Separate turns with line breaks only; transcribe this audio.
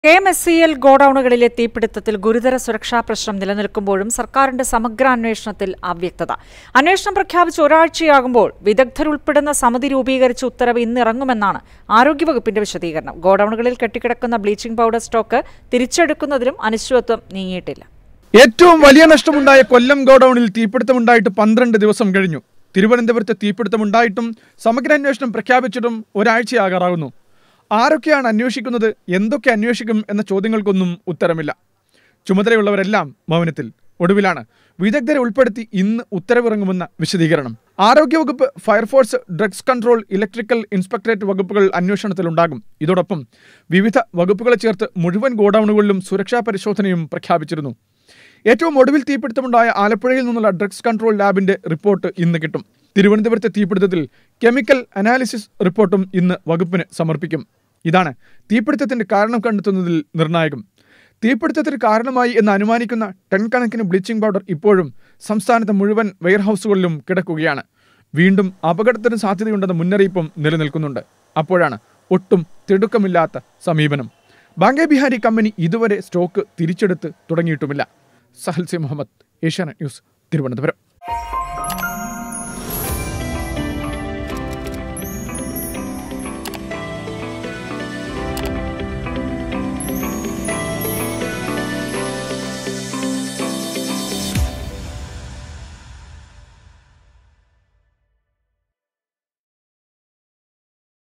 K M S C L ഗോഡൌണുകളിലെ തീപിടുത്തത്തിൽ ഗുരുതര സുരക്ഷാ പ്രശ്നം നിലനിൽക്കുമ്പോഴും സർക്കാരിന്റെ സമഗ്ര അന്വേഷണത്തിൽ അവ്യക്തത അന്വേഷണം പ്രഖ്യാപിച്ച് ഒരാഴ്ചയാകുമ്പോൾ വിദഗ്ധരുൾപ്പെടുന്ന സമിതി രൂപീകരിച്ച ഉത്തരവ് ഇന്നിറങ്ങുമെന്നാണ് ആരോഗ്യവകുപ്പിന്റെ വിശദീകരണം ഗോഡൌണുകളിൽ കെട്ടിക്കിടക്കുന്ന ബ്ലീച്ചിംഗ് പൗഡർ സ്റ്റോക്ക് തിരിച്ചെടുക്കുന്നതിലും അനിശ്ചിതത്വം നീങ്ങിയിട്ടില്ല
ഏറ്റവും വലിയ നഷ്ടമുണ്ടായ കൊല്ലം ഗോഡൌണിൽ തീപിടുത്തമുണ്ടായിട്ട് പന്ത്രണ്ട് ദിവസം കഴിഞ്ഞു തിരുവനന്തപുരത്ത് തീപിടുത്തമുണ്ടായിട്ടും സമഗ്രാന്വേഷണം പ്രഖ്യാപിച്ചിട്ടും ഒരാഴ്ചയാകാറാകുന്നു ആരൊക്കെയാണ് അന്വേഷിക്കുന്നത് എന്തൊക്കെ അന്വേഷിക്കും എന്ന ചോദ്യങ്ങൾക്കൊന്നും ഉത്തരമില്ല ചുമതലയുള്ളവരെല്ലാം മൗനത്തിൽ ഒടുവിലാണ് വിദഗ്ധരെ ഉൾപ്പെടുത്തി ഇന്ന് ഉത്തരവിറങ്ങുമെന്ന വിശദീകരണം ആരോഗ്യവകുപ്പ് fire force drugs control electrical inspectorate വകുപ്പുകൾ അന്വേഷണത്തിലുണ്ടാകും ഇതോടൊപ്പം വിവിധ വകുപ്പുകളെ ചേർത്ത് മുഴുവൻ ഗോഡൌണുകളിലും സുരക്ഷാ പരിശോധനയും പ്രഖ്യാപിച്ചിരുന്നു ഏറ്റവും ഒടുവിൽ തീപിടുത്തമുണ്ടായ ആലപ്പുഴയിൽ നിന്നുള്ള ഡ്രഗ്സ് കൺട്രോൾ ലാബിന്റെ റിപ്പോർട്ട് ഇന്ന് കിട്ടും തിരുവനന്തപുരത്തെ തീപിടുത്തത്തിൽ കെമിക്കൽ അനാലിസിസ് റിപ്പോർട്ടും ഇന്ന് വകുപ്പിന് സമർപ്പിക്കും ഇതാണ് തീപിടുത്തത്തിന്റെ കാരണം കണ്ടെത്തുന്നതിൽ നിർണായകം തീപിടുത്തത്തിന് കാരണമായി എന്ന് അനുമാനിക്കുന്ന ടൺ കണക്കിന് ബ്ലീച്ചിംഗ് പൗഡർ ഇപ്പോഴും സംസ്ഥാനത്തെ മുഴുവൻ വെയർഹൌസുകളിലും കിടക്കുകയാണ് വീണ്ടും അപകടത്തിന് സാധ്യതയുണ്ടെന്ന മുന്നറിയിപ്പും നിലനിൽക്കുന്നുണ്ട് അപ്പോഴാണ് ഒട്ടും തിടുക്കമില്ലാത്ത സമീപനം ബാങ്കെ ബിഹാരി കമ്പനി ഇതുവരെ സ്റ്റോക്ക് തിരിച്ചെടുത്ത് തുടങ്ങിയിട്ടുമില്ല സഹൽ സി മുഹമ്മദ് ഏഷ്യാനെറ്റ് ന്യൂസ് തിരുവനന്തപുരം